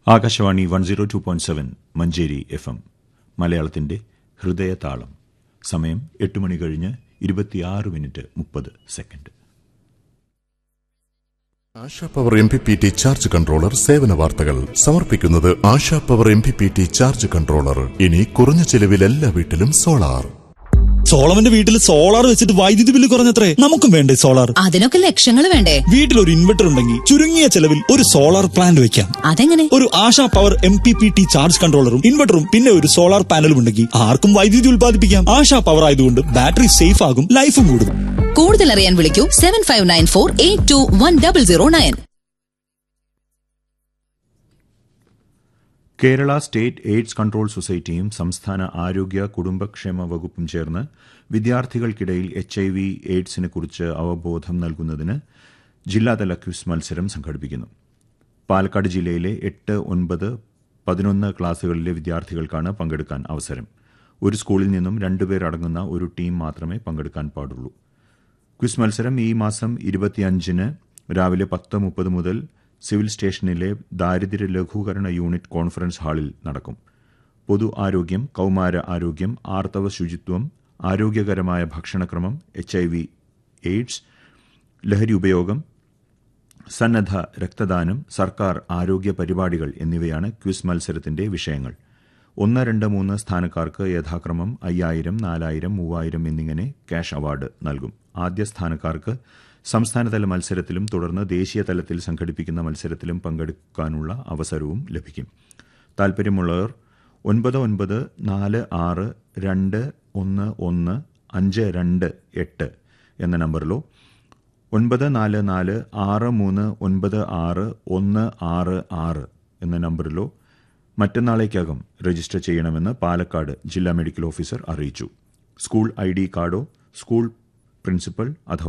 Akashvani one zero two point seven Manjeri F M മലയാളത്തിന്റെ ഹൃദയതാളം സമയം എട്ട് മണി കഴിഞ്ഞ് ഇരുപത്തിയാറ് മിനിറ്റ് മുപ്പത് second Asha power M P P T charge controller സേവന വാർത്തകൾ സമർപ്പിക്കുന്നത് Asha power M P P T charge controller ഇനി കുറഞ്ഞ ചെലവിൽ എല്ലാ വീട്ടിലും സോളാർ സോളമന്റെ വീട്ടിൽ സോളാർ വെച്ചിട്ട് വൈദ്യുതി ബില്ല് കുറഞ്ഞത്രേ നമുക്കും വേണ്ടേ സോളാർ അതിനൊക്കെ ലക്ഷങ്ങൾ വേണ്ടേ വീട്ടിൽ ഒരു ഇൻവെർട്ടർ ഉണ്ടെങ്കിൽ ചുരുങ്ങിയ ചെലവിൽ ഒരു സോളാർ പ്ലാന്റ് വെക്കാം അതെങ്ങനെ ഒരു Asha power M P P T charge കൺട്രോളറും ഇൻവെർട്ടറും പിന്നെ ഒരു സോളാർ പാനലും ഉണ്ടെങ്കിൽ ആർക്കും വൈദ്യുതി ഉൽപ്പാദിപ്പിക്കാം ആശാ പവർ ആയതുകൊണ്ട് ബാറ്ററി സേഫ് ആകും ലൈഫും കൂടും കൂടുതൽ അറിയാൻ വിളിക്കൂ seven five nine four eight two one double zero nine Kerala state AIDS control സൊസൈറ്റിയും സംസ്ഥാന ആരോഗ്യ കുടുംബക്ഷേമ വകുപ്പും ചേർന്ന് വിദ്യാർത്ഥികൾക്കിടയിൽ എച്ച് ഐ വി എയ്ഡ്സിനെക്കുറിച്ച് അവബോധം നൽകുന്നതിന് ജില്ലാതല ക്വിസ് മത്സരം സംഘടിപ്പിക്കുന്നു പാലക്കാട് ജില്ലയിലെ എട്ട് ഒൻപത് പതിനൊന്ന് ക്ലാസുകളിലെ വിദ്യാർത്ഥികൾക്കാണ് പങ്കെടുക്കാൻ അവസരം ഒരു സ്കൂളിൽ നിന്നും രണ്ടുപേർ അടങ്ങുന്ന ഒരു ടീം മാത്രമേ പങ്കെടുക്കാൻ പാടുള്ളൂ ക്വിസ് മത്സരം ഈ മാസം ഇരുപത്തിയഞ്ചിന് രാവിലെ പത്ത് മുപ്പത് മുതൽ സിവിൽ സ്റ്റേഷനിലെ ദാരിദ്ര്യ ലഘൂകരണ യൂണിറ്റ് കോൺഫറൻസ് ഹാളിൽ നടക്കും പൊതു ആരോഗ്യം കൌമാര ആരോഗ്യം ആർത്തവ ശുചിത്വം ആരോഗ്യകരമായ ഭക്ഷണക്രമം എച്ച് ഐ വി എയ്ഡ്സ് ലഹരി ഉപയോഗം സന്നദ്ധ രക്തദാനം സർക്കാർ ആരോഗ്യ പരിപാടികൾ എന്നിവയാണ് ക്വിസ് മത്സരത്തിന്റെ വിഷയങ്ങൾ ഒന്ന് രണ്ട് മൂന്ന് സ്ഥാനക്കാർക്ക് യഥാക്രമം അയ്യായിരം നാലായിരം മൂവായിരം എന്നിങ്ങനെ ക്യാഷ് അവാർഡ് നൽകും ആദ്യ സ്ഥാനക്കാർക്ക് സംസ്ഥാനതല മത്സരത്തിലും തുടർന്ന് ദേശീയ തലത്തിൽ സംഘടിപ്പിക്കുന്ന മത്സരത്തിലും പങ്കെടുക്കാനുള്ള അവസരവും ലഭിക്കും താൽപ്പര്യമുള്ളവർ ഒൻപത് ഒൻപത് നാല് ആറ് രണ്ട് ഒന്ന് ഒന്ന് അഞ്ച് രണ്ട് എട്ട് എന്ന നമ്പറിലോ ഒൻപത് നാല് നാല് ആറ് മൂന്ന് ഒൻപത് ആറ് ഒന്ന് ആറ് ആറ് എന്ന നമ്പറിലോ മറ്റന്നാളേക്കകം രജിസ്റ്റർ ചെയ്യണമെന്ന് പാലക്കാട് ജില്ലാ മെഡിക്കൽ ഓഫീസർ അറിയിച്ചു സ്കൂൾ ഐ ഡി കാർഡോ സ്കൂൾ പ്രിൻസിപ്പൽ അഥവാ